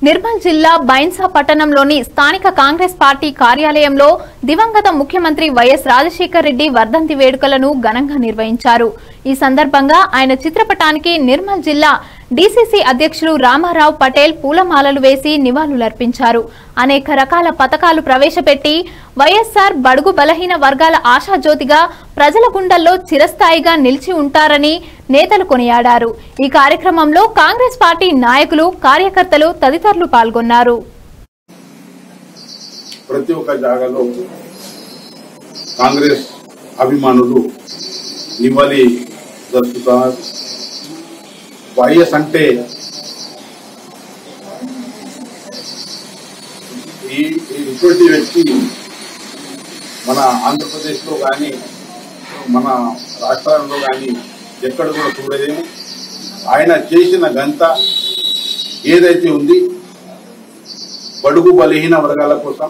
నిర్మల్ జిల్లా బైన్సా పట్టణంలోని స్థానిక కాంగ్రెస్ పార్టీ కార్యాలయంలో దివంగత ముఖ్యమంత్రి వైఎస్ రాజశేఖర్ రెడ్డి వర్ధంతి వేడుకలను ఘనంగా నిర్వహించారు ఈ సందర్భంగా ఆయన చిత్రపటానికి నిర్మల్ జిల్లా డీసీసీ అధ్యక్షులు రామారావు పటేల్ పూలమాలలు వేసి నివాళులర్పించారు అనేక రకాల పథకాలు ప్రవేశపెట్టి వైఎస్ఆర్ బడుగు బలహీన వర్గాల ఆశాజ్యోతిగా ప్రజల గుండెల్లో చిరస్థాయిగా నిలిచి ఉంటారని నేతలు కొనియాడారు ఈ కార్యక్రమంలో కాంగ్రెస్ పార్టీ నాయకులు కార్యకర్తలు తదితరులు పాల్గొన్నారు ప్రతి ఒక్క జాగాలో కాంగ్రెస్ అభిమానులు నివాళి జరుపుతున్నారు వైఎస్ అంటే ఈ ఈ- ఇటువంటి వ్యక్తి మన ఆంధ్రప్రదేశ్లో కానీ మన రాష్ట్రాల్లో కానీ ఎక్కడ కూడా చూడలేము ఆయన చేసిన గంత ఏదైతే ఉంది బడుగు బలహీన వర్గాల కోసం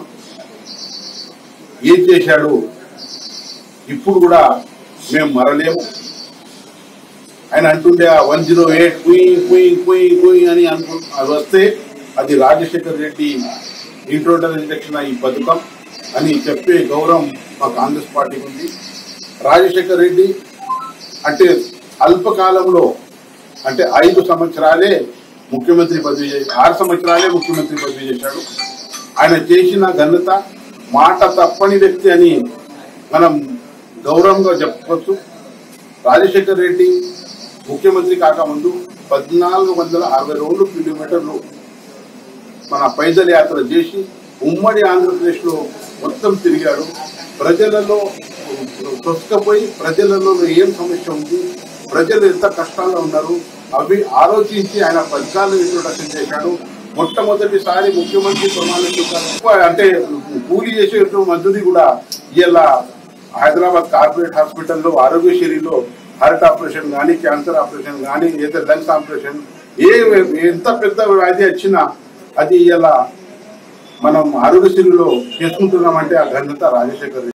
ఏం చేశాడు ఇప్పుడు కూడా మేము మరలేము ఆయన అంటుండే ఆ వన్ జీరో ఎయిట్ కుయి కుయి కుయి కుయి అని అనుకు అది వస్తే అది రాజశేఖర్ రెడ్డి ఇంట్రోడక్షన్ ఈ పథకం అని చెప్పే గౌరవం మా కాంగ్రెస్ పార్టీకి ఉంది రాజశేఖర్ రెడ్డి అంటే అల్పకాలంలో అంటే ఐదు సంవత్సరాలే ముఖ్యమంత్రి పదవి చేసి ఆరు సంవత్సరాలే ముఖ్యమంత్రి పదవి చేశాడు ఆయన చేసిన ఘనత మాట తప్పని వ్యక్తి అని మనం గౌరవంగా చెప్పవచ్చు రాజశేఖర్ రెడ్డి ముఖ్యమంత్రి కాకముందు పద్నాలుగు వందల అరవై రెండు కిలోమీటర్లు మన పైదల్ యాత్ర చేసి ఉమ్మడి ఆంధ్రప్రదేశ్లో మొత్తం తిరిగాడు ప్రజలలో తొసుకపోయి ప్రజలలో ఏం సమస్య ఉంది ప్రజలు ఎంత కష్టాల్లో ఉన్నారు అవి ఆలోచించి ఆయన పథకాలను ఇంట్రొడక్షన్ చేశాడు మొట్టమొదటిసారి ముఖ్యమంత్రి ప్రమాణ స్వీకారం అంటే కూలీ చేసే మంత్రి కూడా ఇలా హైదరాబాద్ కార్పొరేట్ హాస్పిటల్లో ఆరోగ్యశ్రీలో హార్ట్ ఆపరేషన్ కానీ క్యాన్సర్ ఆపరేషన్ కానీ ఏదో లంగ్స్ ఆపరేషన్ ఏ ఎంత పెద్ద వ్యాధి వచ్చినా అది ఇలా మనం ఆరోగ్యశ్రీలో చేసుకుంటున్నామంటే ఆ ఘనత రాజశేఖర్ రెడ్డి